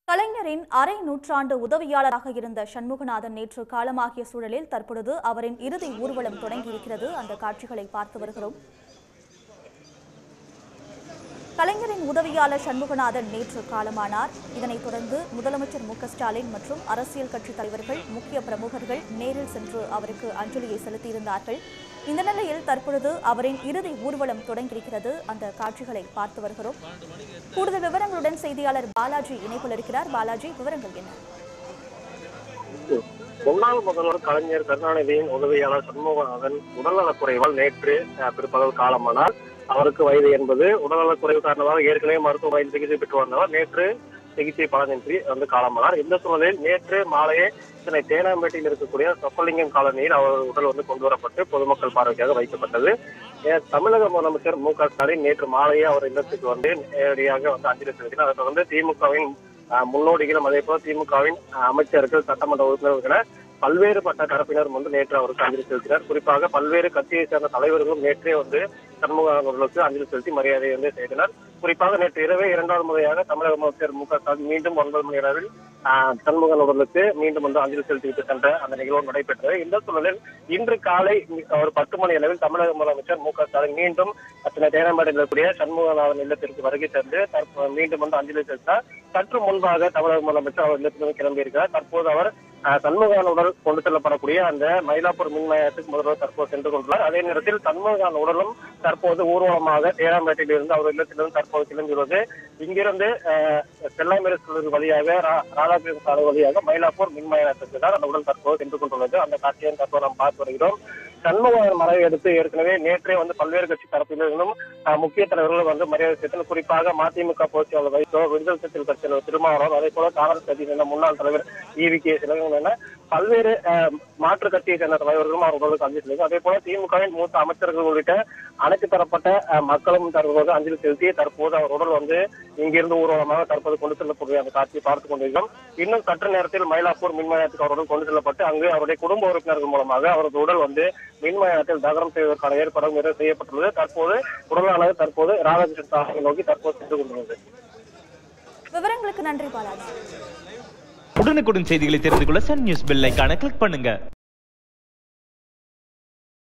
கலைஞரின் அரை நூற்றாண்டு உதவியாளராக இருந்த சண்முகநாதன் நேற்று காலமாகிய சூழலில் தற்பொழுது அவரின் இறுதி ஊர்வலம் தொடங்கியிருக்கிறது அந்த காட்சிகளை பார்த்து வருகிறோம் கலைஞரின் உதவியாளர் சண்முகநாதன் நேற்று காலமானார் இதனைத் தொடர்ந்து முதலமைச்சர் மு க ஸ்டாலின் மற்றும் அரசியல் கட்சித் தலைவர்கள் முக்கிய பிரமுகர்கள் நேரில் சென்று அவருக்கு அஞ்சலியை செலுத்தியிருந்தார்கள் இந்த நிலையில் தற்பொழுது அவரின் இறுதி ஊர்வலம் தொடங்கியிருக்கிறது அந்த காட்சிகளை பார்த்து வருகிறோம் கூடுதல் விவரங்களுடன் செய்தியாளர் பாலாஜி இணைப்பில் இருக்கிறார் பாலாஜி விவரங்கள் என்ன முன்னாள் முதல்வர் கலைஞர் கருணாநிதியின் உதவியாளர் சண்முகநாதன் உடல்நலக் குறைவால் நேற்று அஹ், பிற்பகல் காலமானார் அவருக்கு வயது என்பது உடல்நலக் குறைவு காரணமாக ஏற்கனவே மருத்துவமனையில் சிகிச்சை பெற்று வந்தவர் நேற்று சிகிச்சை பலனின்றி வந்து காலமானார் இந்த சூழலில் நேற்று மாலையே சென்னை தேனாம்பேட்டையில் இருக்கக்கூடிய சொக்கலிங்கம் காலனியில் அவர் உடல் வந்து கொண்டு வரப்பட்டு பொதுமக்கள் பார்வைக்காக வைக்கப்பட்டது ஏ- தமிழக முதலமைச்சர் மு க ஸ்டாலின் நேற்று மாலையே அவர் இல்லத்துக்கு வந்து நேரடியாக வந்து அஞ்சலி செலுத்தினார் அதை தொடர்ந்து திமுகவின் அஹ், முன்னோடிகளும் அதே போல திமுகவின் அஹ், அமைச்சர்கள் சட்டமன்ற உறுப்பினர்கள் என பல்வேறுபட்ட தரப்பினரும் வந்து நேற்று அவருக்கு அஞ்சலி செலுத்தினார் குறிப்பாக பல்வேறு கட்சியை சேர்ந்த தலைவர்களும் நேற்றே வந்து சண்முகம் அவர்களுக்கு அஞ்சலி செலுத்தி மரியாதை வந்து செய்தனர் குறிப்பாக நேற்று இரவே இரண்டாவது முறையாக தமிழக முதலமைச்சர் மு க ஸ்டாலின் மீண்டும் ஒன்பது மணி அளவில் ஆஹ், சண்முகன் அவர்களுக்கு மீண்டும் வந்து அஞ்சலி செலுத்திவிட்டு சென்ற அந்த நிகழ்வு நடைபெற்றது இந்த சூழலில் இன்று காலை ஒரு பத்து மணி அளவில் தமிழக முதலமைச்சர் மு க ஸ்டாலின் மீண்டும் சென்னை தேனாம்பேட்டையில் இருக்கக்கூடிய சண்முகநாதன் இல்லத்திற்கு வருகை தந்து தற்ப- மீண்டும் வந்து அஞ்சலி செலுத்தார் சற்று முன்பாக தமிழக முதலமைச்சர் அவர் இல்லத்திலிருந்து கிளம்பியிருக்கிறார் தற்போது அவர் ஆஹ், சண்முகன் உடல் கொண்டு செல்லப்படக்கூடிய அந்த மயிலாப்பூர் மின் மையத்துக்கு முதல்வர் தற்போது சென்று கொண்டுள்ளார் அதே நேரத்தில் சண்முகன் உடலும் தற்போது ஊர்வலமாக தேனாம்பேட்டையில் இருந்து அவர் இல்லத்திலிருந்து தற்போது கிளம்பியுள்ளது இங்கிருந்து ஆஹ், செல்லாமிரசூர் வழியாக ரா- ராதாகிருஷ்ணன் சாலை வழியாக மயிலாப்பூர் மின் மையத்துக்கு தான் அந்த உடல் தற்போது சென்று கொண்டுள்ளது அந்த காட்சியை தற்போது நாம் பார்த்து வருகிறோம் சண்முகன் மறைவை அடுத்து ஏற்கனவே நேற்றே வந்து பல்வேறு கட்சி தரப்பிலிருந்தும் ஆஹ், முக்கிய தலைவர்கள் வந்து மரியாதை செலுத்தினர் குறிப்பாக மதிமுக பொதுச்செயலாளர் வைகோ விடுதலை சிறுத்தைகள் கட்சித் தலைவர் திருமாவளவன் அதே போல காங்கிரஸ் கட்சியை சேர்ந்த முன்னாள் தலைவர் இவி கே சிலங்கன் என பல்வேறு ஆஹ், மாற்றுக் கட்சியை சேர்ந்த தலைவர்களும் அவர் உடலுக்கு அஞ்சலி செலுத்தினர் அதே போல திமுகவின் மூத்த அமைச்சர்கள் உள்ளிட்ட அனைத்து தரப்பட்ட ஆஹ், மக்களும் தற்போது அஞ்சலி செலுத்தி தற்போது அவர் உடல் வந்து இங்கிருந்து ஊர்வலமாக தற்போது கொண்டு செல்லக்கூடிய அந்த காட்சியை பார்த்துக் கொண்டிருக்கிறோம் இன்னும் சற்று நேரத்தில் மயிலாப்பூர் மின்மயத்துக்கு அவருடன் கொண்டு செல்லப்பட்டு அங்கு அவருடைய குடும்ப உறுப்பினர்கள் மூலமாக அவரது உடல் வந்து மின்மயத்தில் தகனம் செய்வதற்கான ஏற்பாடும் நிறைவு செய்யப்பட்டுள்ளது தற்போது உடலானது தற்போது ராதாகிருஷ்ணன் சாலையை நோக்கி தற்போது சென்று கொண்டுள்ளது விவரங்களுக்கு நன்றி பாலாஜி உடனுக்குடன் செய்திகளை தெரிந்து கொள்ள சன் நியூஸ் பெல் ஐகானை கிளிக் பண்ணுங்க